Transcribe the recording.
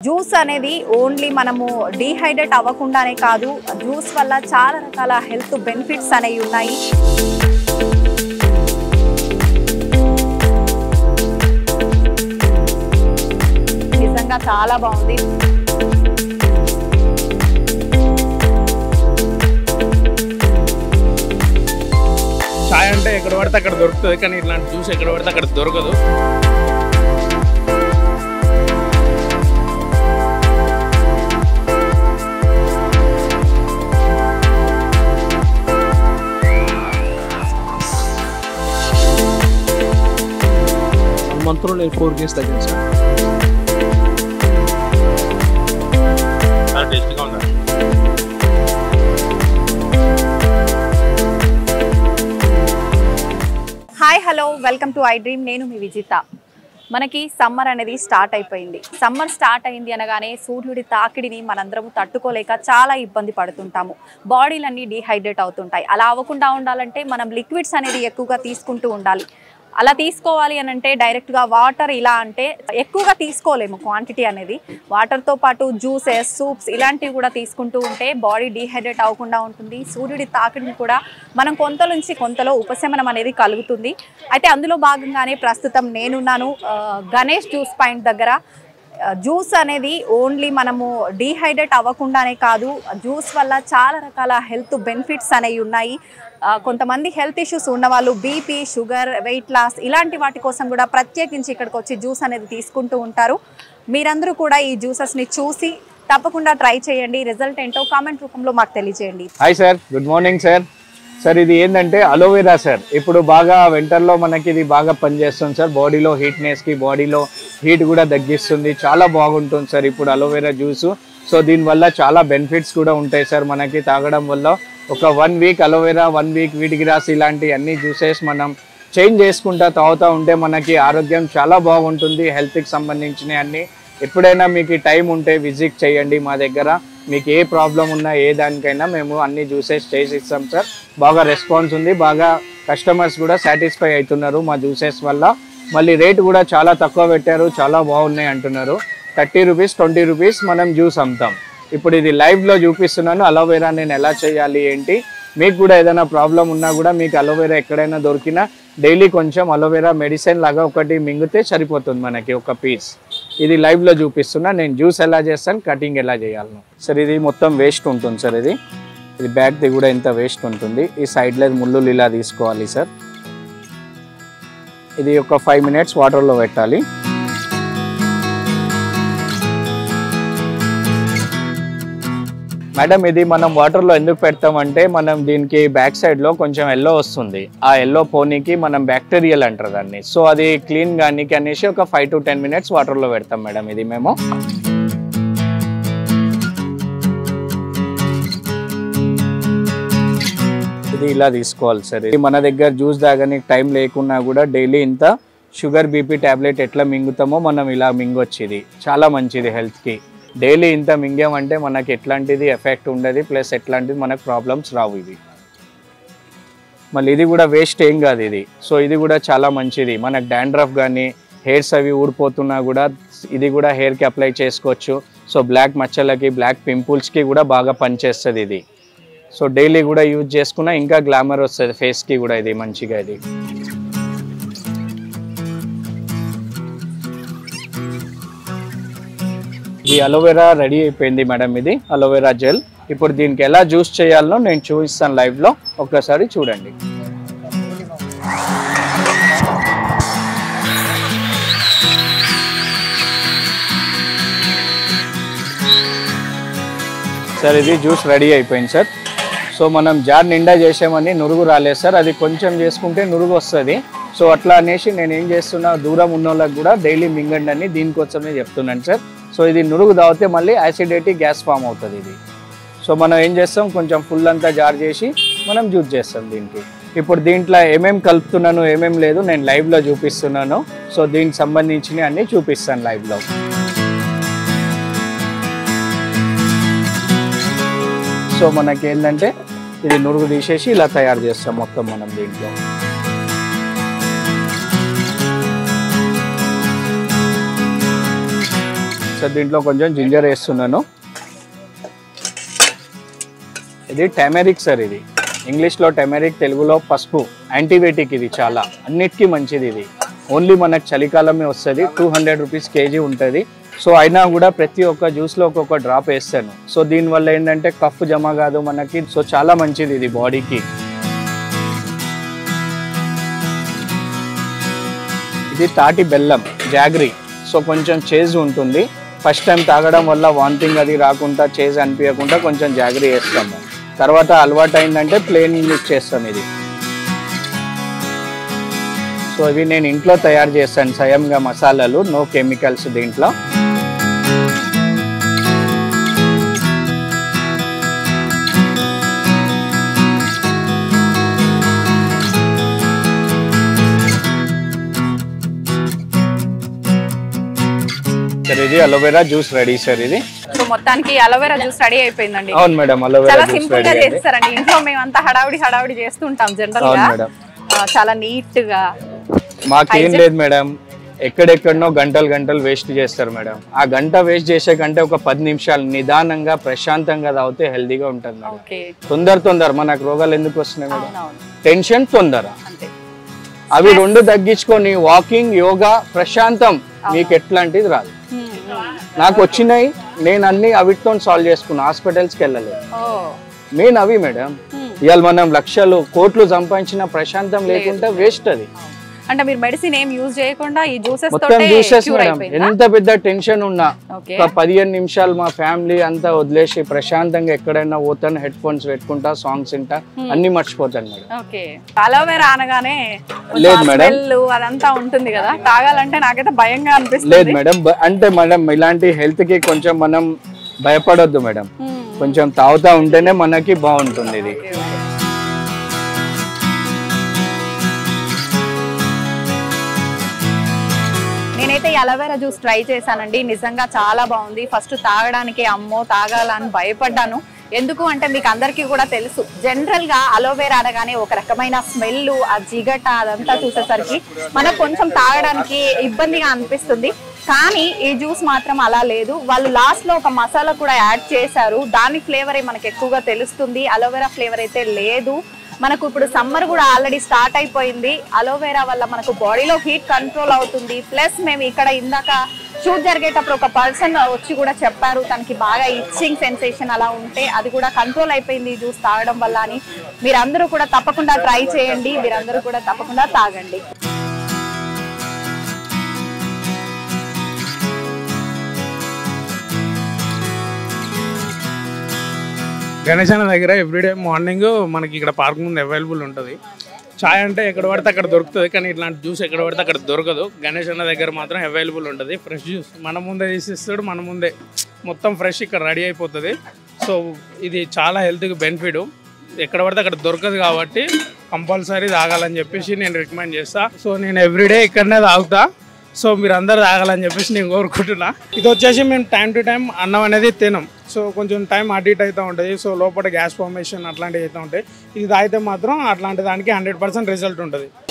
Juice అనేది only మనము dehydrate అవ్వకుండానే కాదు జ్యూస్ వల్ల చాలా రకాల హెల్త్ బెనిఫిట్స్ అనేవి ఉన్నాయి నిజంగా చాలా బాగుంది చాయ్ అంటే ఎక్కడ పడితే అక్కడ దొరుకుతుంది కానీ ఇట్లాంటి జ్యూస్ ఎక్కడ పడితే అక్కడ దొరకదు వన్ మంత్లో నేను ఫోర్ కేస్ తగ్గాను సార్ చాలా టేస్టీగా ఉందా hi hello welcome to I dream నేను మీ విజిత మనకి సమ్మర్ అనేది స్టార్ట్ అయిపోయింది సమ్మర్ స్టార్ట్ అయింది అనగానే సూర్యుడి తాకిడిని మనందరము తట్టుకోలేక చాలా ఇబ్బంది పడుతుంటాము బాడీలన్నీ డీహైడ్రేట్ అవుతుంటాయి అలా అవ్వకుండా ఉండాలంటే మనం లిక్విడ్స్ అనేది ఎక్కువగా తీసుకుంటూ ఉండాలి అలా తీసుకోవాలి అని అంటే డైరెక్ట్గా వాటర్ ఇలా అంటే ఎక్కువగా తీసుకోలేము క్వాంటిటీ అనేది వాటర్తో పాటు జ్యూసెస్ సూప్స్ ఇలాంటివి కూడా తీసుకుంటూ ఉంటే బాడీ డీహైడ్రేట్ అవ్వకుండా ఉంటుంది సూర్యుడి తాకిడిని కూడా మనం కొంత నుంచి కొంతలో ఉపశమనం అనేది కలుగుతుంది అయితే అందులో భాగంగానే ప్రస్తుతం నేనున్నాను ఆ, గణేష్ జ్యూస్ పాయింట్ దగ్గర ఆ, జ్యూస్ అనేది ఓన్లీ మనము డీహైడ్రేట్ అవ్వకుండానే కాదు జ్యూస్ వల్ల చాలా రకాల హెల్త్ బెనిఫిట్స్ అనేవి ఉన్నాయి ఆ, కొంతమంది హెల్త్ ఇష్యూస్ ఉన్న వాళ్ళు బీపీ షుగర్ వెయిట్ లాస్ ఇలాంటి వాటి కోసం కూడా ప్రత్యేకించి ఇక్కడికి వచ్చి జ్యూస్ అనేది తీసుకుంటూ ఉంటారు మీరందరూ కూడా ఈ జ్యూసెస్ని చూసి తప్పకుండా ట్రై చేయండి రిజల్ట్ ఏంటో కామెంట్ రూపంలో మాకు తెలియజేయండి hi sir good morning sir sir ఇది ఏంటంటే అలోవెరా సార్ ఇప్పుడు బాగా వింటర్లో మనకి ఇది బాగా పనిచేస్తుంది సార్ బాడీలో హీట్నెస్కి బాడీలో హీట్ కూడా తగ్గిస్తుంది చాలా బాగుంటుంది సార్ ఇప్పుడు అలోవెరా జ్యూస్ సో దీనివల్ల చాలా బెనిఫిట్స్ కూడా ఉంటాయి సార్ మనకి తాగడం వల్ల ఒక one week aloe vera one week wheatgrass ఇలాంటి అన్ని జ్యూసెస్ మనం చేంజ్ చేసుకుంటా తాగుతూ ఉంటే మనకి ఆరోగ్యం చాలా బాగుంటుంది హెల్త్కి సంబంధించిన అన్ని ఎప్పుడైనా మీకు టైం ఉంటే విజిట్ చేయండి మా దగ్గర మీకు ఏ ప్రాబ్లం ఉన్నా ఏ దానికైనా మేము అన్ని జ్యూసెస్ చేసి ఇస్తాం సార్ బాగా రెస్పాన్స్ ఉంది బాగా కస్టమర్స్ కూడా సాటిస్ఫై అవుతున్నారు మా జ్యూసెస్ వల్ల మళ్ళీ రేట్ కూడా చాలా తక్కువ పెట్టారు చాలా బాగున్నాయి అంటున్నారు థర్టీ రూపీస్ ట్వంటీ రూపీస్ మనం జ్యూస్ అమ్ముతాం ఇప్పుడు ఇది లైవ్లో చూపిస్తున్నాను అలోవెరా నేను ఎలా చేయాలి ఏంటి మీకు కూడా ఏదైనా ప్రాబ్లం ఉన్నా కూడా మీకు అలోవెరా ఎక్కడైనా దొరికినా డైలీ కొంచెం అలోవెరా మెడిసిన్ లాగా ఒకటి మింగితే సరిపోతుంది మనకి ఒక పీస్ ఇది లైవ్లో చూపిస్తున్నా నేను జ్యూస్ ఎలా చేస్తాను కటింగ్ ఎలా చేయాలను సార్ ఇది మొత్తం వేస్ట్ ఉంటుంది సార్ ఇది ఇది బ్యాగ్ది కూడా ఇంత వేస్ట్ ఉంటుంది ఈ సైడ్లో ముళ్ళులు ఇలా తీసుకోవాలి సార్ ఇది ఒక ఫైవ్ మినిట్స్ వాటర్లో పెట్టాలి మేడం ఇది మనం వాటర్లో ఎందుకు పెడతామంటే మనం దీనికి బ్యాక్ సైడ్లో కొంచెం ఎల్లో వస్తుంది ఆ ఎల్లో పోనీకి మనం బ్యాక్టీరియల్ అంటారు దాన్ని సో అది క్లీన్ కానీ అనేసి ఒక ఫైవ్ టు టెన్ మినిట్స్ వాటర్లో పెడతాం మేడం ఇది మేము ఇది ఇలా తీసుకోవాలి సార్ ఇది మన దగ్గర జ్యూస్ తాగడానికి టైం లేకున్నా కూడా డైలీ ఇంత షుగర్ బీపీ టాబ్లెట్ ఎట్లా మింగుతామో మనం ఇలా మింగొచ్చు ఇది చాలా మంచిది హెల్త్కి డైలీ ఇంత మింగామంటే మనకి ఎట్లాంటిది ఎఫెక్ట్ ఉండదు ప్లస్ ఎట్లాంటిది మనకు ప్రాబ్లమ్స్ రావు ఇది మళ్ళీ ఇది కూడా వేస్ట్ ఏం కాదు ఇది సో ఇది కూడా చాలా మంచిది మనకు డాండ్రఫ్ కానీ హెయిర్స్ అవి ఊడిపోతున్నా కూడా ఇది కూడా హెయిర్కి అప్లై చేసుకోవచ్చు సో బ్లాక్ మచ్చలకి బ్లాక్ పింపుల్స్కి కూడా బాగా పనిచేస్తుంది ఇది సో డైలీ కూడా యూజ్ చేసుకున్నా ఇంకా గ్లామర్ వస్తుంది ఫేస్కి కూడా ఇది మంచిగా ఇది ఇది అలోవెరా రెడీ అయిపోయింది మేడం ఇది అలోవెరా జెల్ ఇప్పుడు దీనికి ఎలా జ్యూస్ చేయాలో నేను చూపిస్తాను లైవ్లో ఒక్కసారి చూడండి సార్ ఇది జ్యూస్ రెడీ అయిపోయింది సార్ సో మనం జార్ నిండా చేసామని నురుగు రాలేదు సార్ అది కొంచెం చేసుకుంటే నురుగు వస్తుంది సో అట్లా అనేసి నేను ఏం చేస్తున్నా దూరం ఉన్న వాళ్ళకి కూడా డైలీ మింగండి అని దీనికోసమే చెప్తున్నాను సార్ సో ఇది నురుగు తాగితే మళ్ళీ యాసిడిటీ గ్యాస్ ఫామ్ అవుతుంది ఇది సో మనం ఏం చేస్తాం కొంచెం ఫుల్ అంతా జార్ చేసి మనం జ్యూస్ చేస్తాం దీనికి ఇప్పుడు దీంట్లో ఏమేం కలుపుతున్నాను ఏమేం లేదు నేను లైవ్లో చూపిస్తున్నాను సో దీనికి సంబంధించినవి అన్నీ చూపిస్తాను లైవ్లో సో మనకి ఏంటంటే ఇది నురుగు తీసేసి ఇలా తయారు చేస్తాం మొత్తం మనం దీంట్లో సో దీంట్లో కొంచెం జింజర్ వేస్తున్నాను ఇది టెమెరిక్ సార్ ఇది ఇంగ్లీష్లో టెమెరిక్ తెలుగులో పసుపు యాంటీబయాటిక్ ఇది చాలా అన్నిటికీ మంచిది ఇది ఓన్లీ మనకు చలికాలమే వస్తుంది టూ హండ్రెడ్ రూపీస్ కేజీ ఉంటుంది సో అయినా కూడా ప్రతి ఒక్క జ్యూస్లో ఒక్కొక్క డ్రాప్ వేస్తాను సో దీనివల్ల ఏంటంటే కఫ్ జమ కాదు మనకి సో చాలా మంచిది ఇది బాడీకి ఇది తాటి బెల్లం జాగ్రీ సో కొంచెం చేజ్ ఉంటుంది ఫస్ట్ టైం తాగడం వల్ల వాంతింగ్ అది రాకుండా చేజ్ అనిపించకుండా కొంచెం జాగ్రీ వేస్తాము తర్వాత అలవాటు అయిందంటే ప్లేన్ మిక్స్ చేస్తాం ఇది సో ఇవి నేను ఇంట్లో తయారు చేస్తాను స్వయంగా మసాలాలు నో కెమికల్స్ దీంట్లో సార్ ఇది అలోవెరా జ్యూస్ రెడీ సార్ ఇది సో మొత్తానికి అలోవెరా జ్యూస్ రెడీ అయిపోయిందండి అవును మేడం అలోవెరా చాలా జ్యూస్ సింపుల్ రెడీ గా అయింది చేస్తారండి ఇంట్లో మేము అంతా హడావుడి హడావుడి చేస్తుంటాం జనరల్ అవును గా మేడం ఆ, చాలా నీట్ గా మాకేం Hygiene- లేదు మేడం ఎక్కడెక్కడనో గంటలు గంటలు వేస్ట్ చేస్తారు మేడం ఆ గంట వేస్ట్ చేసే కంటే ఒక పది నిమిషాలు నిదానంగా ప్రశాంతంగా తాగితే హెల్దీగా ఉంటుంది మేడం ఓకే తొందర తొందర మనకు రోగాలు ఎందుకు వస్తున్నాయి మేడం అవునవును టెన్షన్ తొందర అంతే అవి రెండు తగ్గించుకొని వాకింగ్ యోగా ప్రశాంతం మీకు ఎట్లాంటిది రాదు హ్మ్, హ్మ్. నాకు వచ్చినాయి నేను అన్ని అవిటితో సాల్వ్ చేసుకున్నా హాస్పిటల్స్కి వెళ్ళలేదు ఓ మెయిన్ అవి మేడం హ్మ్. ఇవాళ మనం లక్షలు కోట్లు సంపాదించిన ప్రశాంతం లేకుంటే వేస్ట్ అది అంటే మీరు మెడిసిన్ ఏం యూజ్ చేయకుండా ఈ జ్యూసెస్ మొత్తం తోటే జ్యూసెస్ క్యూర్ మేడం అయిపోయిందా ఎంత పెద్ద టెన్షన్ ఉన్నా ఓకే ఒక పదిహేను నిమిషాలు మా ఫ్యామిలీ అంతా వదిలేసి ప్రశాంతంగా ఎక్కడైనా పోతాను హెడ్ ఫోన్స్ పెట్టుకుంటా సాంగ్స్ వింటా అన్ని మర్చిపోతాను మేడం ఓకే అలోవెరా అనగానే లేదు మేడం. స్మెల్ అదంతా ఉంటుంది కదా తాగాలంటే నాకైతే భయంగా లేదు అనిపిస్తుంది మేడం బ- అంటే మేడం ఇలాంటి హెల్త్ కి కొంచెం మనం భయపడొద్దు మేడం హ్మ్. కొంచెం తాగుతా ఉంటేనే మనకి బాగుంటుంది ఇది ఓకే, ఓకే. నేనైతే ఈ అలోవెరా జ్యూస్ ట్రై చేశానండి నిజంగా చాలా బాగుంది ఫస్ట్ తాగడానికి అమ్మో తాగాలని భయపడ్డాను ఎందుకు అంటే మీకు అందరికీ కూడా తెలుసు జనరల్ గా అలోవెరా అనగానే ఒక రకమైన స్మెల్ ఆ జిగట అదంతా చూసేసరికి మనకు కొంచెం తాగడానికి ఇబ్బందిగా అనిపిస్తుంది కానీ ఈ జ్యూస్ మాత్రం అలా లేదు వాళ్ళు లాస్ట్ లో ఒక మసాలా కూడా యాడ్ చేశారు దాని ఫ్లేవరే మనకి ఎక్కువగా తెలుస్తుంది అలోవెరా ఫ్లేవర్ అయితే లేదు మనకు ఇప్పుడు సమ్మర్ కూడా ఆల్రెడీ స్టార్ట్ అయిపోయింది అలోవెరా వల్ల మనకు బాడీలో హీట్ కంట్రోల్ అవుతుంది ప్లస్ మేము ఇక్కడ ఇందాక షూట్ జరిగేటప్పుడు ఒక పర్సన్ వచ్చి కూడా చెప్పారు తనకి బాగా ఇచ్చింగ్ సెన్సేషన్ అలా ఉంటే అది కూడా కంట్రోల్ అయిపోయింది ఈ జ్యూస్ తాగడం వల్ల అని మీరందరూ కూడా తప్పకుండా ట్రై చేయండి మీరందరూ కూడా తప్పకుండా తాగండి గణేష్ అన్న దగ్గర ఎవ్రీడే మార్నింగ్ మనకి ఇక్కడ పార్క్ ముందు అవైలబుల్ ఉంటుంది చాయ్ అంటే ఎక్కడ పడితే అక్కడ దొరుకుతుంది కానీ ఇట్లాంటి జ్యూస్ ఎక్కడ పడితే అక్కడ దొరకదు గణేష్ అన్న దగ్గర మాత్రం అవైలబుల్ ఉంటుంది ఫ్రెష్ జ్యూస్ మన ముందే తీసిస్తాడు మన ముందే మొత్తం ఫ్రెష్ ఇక్కడ రెడీ అయిపోతుంది సో ఇది చాలా హెల్త్కి బెనిఫిట్ ఎక్కడ పడితే అక్కడ దొరకదు కాబట్టి కంపల్సరీ తాగాలని చెప్పేసి నేను రికమెండ్ చేస్తా సో నేను ఎవ్రీడే ఇక్కడనే తాగుతా సో మీరు అందరు తాగాలని చెప్పేసి నేను కోరుకుంటున్నా ఇది వచ్చేసి మేము టైం టు టైం అన్నం అనేది తినం సో కొంచెం టైం అటు ఇటు అవుతూ ఉంటుంది సో లోపల గ్యాస్ ఫార్మేషన్ అట్లాంటివి అవుతూ ఉంటాయి ఇది తాగితే మాత్రం అట్లాంటి దానికి హండ్రెడ్ పర్సెంట్ రిజల్ట్ ఉంటుంది